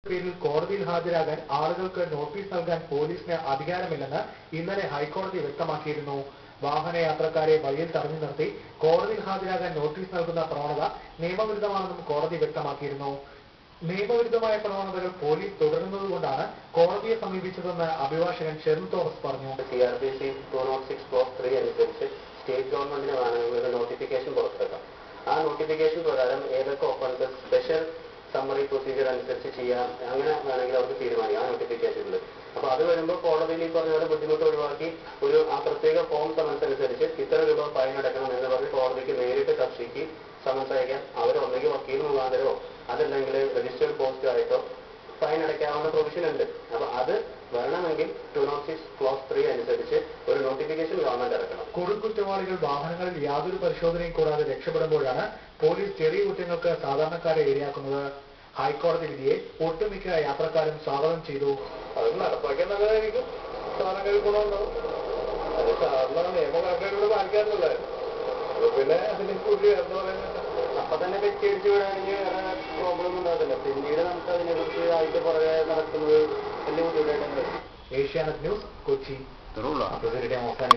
പേരിൽ കോടതിയിൽ ഹാജരാകാൻ ആളുകൾക്ക് നോട്ടീസ് നൽകാൻ പോലീസിന് അധികാരമില്ലെന്ന് ഇന്നലെ ഹൈക്കോടതി വ്യക്തമാക്കിയിരുന്നു വാഹനയാത്രക്കാരെ വഴിയിൽ തടഞ്ഞു നിർത്തി കോടതിയിൽ ഹാജരാകാൻ നോട്ടീസ് നൽകുന്ന പ്രവണത നിയമവിരുദ്ധമാണെന്നും കോടതി വ്യക്തമാക്കിയിരുന്നു നിയമവിരുദ്ധമായ പ്രവണതകൾ പോലീസ് തുടരുന്നതുകൊണ്ടാണ് കോടതിയെ സമീപിച്ചതെന്ന് അഭിഭാഷകൻ ഷെറിൻ തോമസ് പറഞ്ഞു C R P C two naught six clause three അനുസരിച്ച് സ്റ്റേറ്റ് ഗവൺമെന്റിന് വേണമെങ്കിൽ ഒരു നോട്ടിഫിക്കേഷൻ പുറത്തിറക്കാം ആ നോട്ടിഫിക്കേഷൻ പ്രകാരം ഏതൊക്കെ ഒഫൻസസ് സ്പെഷ്യൽ സമ്മറി പ്രൊസീജിയർ അനുസരിച്ച് ചെയ്യാം അങ്ങനെ വേണമെങ്കിൽ അവർക്ക് തീരുമാനിക്കാം ആ നോട്ടിഫിക്കേഷനിൽ അപ്പൊ അത് വരുമ്പോൾ കോടതിയിൽ ഈ പറഞ്ഞ പോലെ ബുദ്ധിമുട്ട് ഒഴിവാക്കി ഒരു ആ പ്രത്യേക ഫോം സമൻസ് അനുസരിച്ച് ഇത്ര രൂപ ഫൈൻ അടക്കണം എന്ന് പറഞ്ഞ് കോടതിക്ക് നേരിട്ട് കക്ഷിക്ക് സമൻസ് അയക്കാൻ അവർ ഒന്നെങ്കിൽ വക്കീൽ മുഖാന്തരമോ അതല്ലെങ്കിൽ രജിസ്റ്റേർഡ് പോസ്റ്റ് ആയിട്ടോ ഫൈൻ അടയ്ക്കാവുന്ന പ്രൊവിഷൻ ഉണ്ട് അപ്പൊ അത് വരണമെങ്കിൽ two naught six clause three അനുസരിച്ച് ഒരു നോട്ടിഫിക്കേഷൻ ഗവൺമെന്റ് ഇറക്കണം കൊടുംകുറ്റവാളികൾ വാഹനങ്ങളിൽ യാതൊരു പരിശോധനയും കൂടാതെ രക്ഷപ്പെടുമ്പോഴാണ് പോലീസ് ചെറിയ കുറ്റങ്ങൾക്ക് സാധാരണക്കാരെ ഇരയാക്കുന്നത് ഹൈക്കോടതി വിധിയെ ഒട്ടുമിക്ക യാത്രക്കാരും സ്വാഗതം ചെയ്തു അത് നടപ്പാക്കിയാൽ നല്ലതായിരിക്കും സാധനങ്ങൾക്ക് ഗുണമുണ്ടാവും അത് സാധാരണ നിയമം കർഷകരോട് പാലിക്കാറുള്ളതായിരുന്നു അപ്പൊ പിന്നെ അതിനെ കുറിച്ച് എന്ന് പറയുന്നത് അപ്പൊ തന്നെ വെച്ചടിച്ച് വിടുകയാണെങ്കിൽ വേറെ പ്രോബ്ലം ഉണ്ടാകത്തില്ല പിന്നീട് നമുക്ക് അതിനെ കുറിച്ച് ആയിട്ട് പുറകെ നടക്കുന്നത് വലിയ ബുദ്ധിമുട്ടായിട്ട് വരും ഏഷ്യാനെറ്റ് ന്യൂസ് കൊച്ചി ഇവരുടെ അവസാനം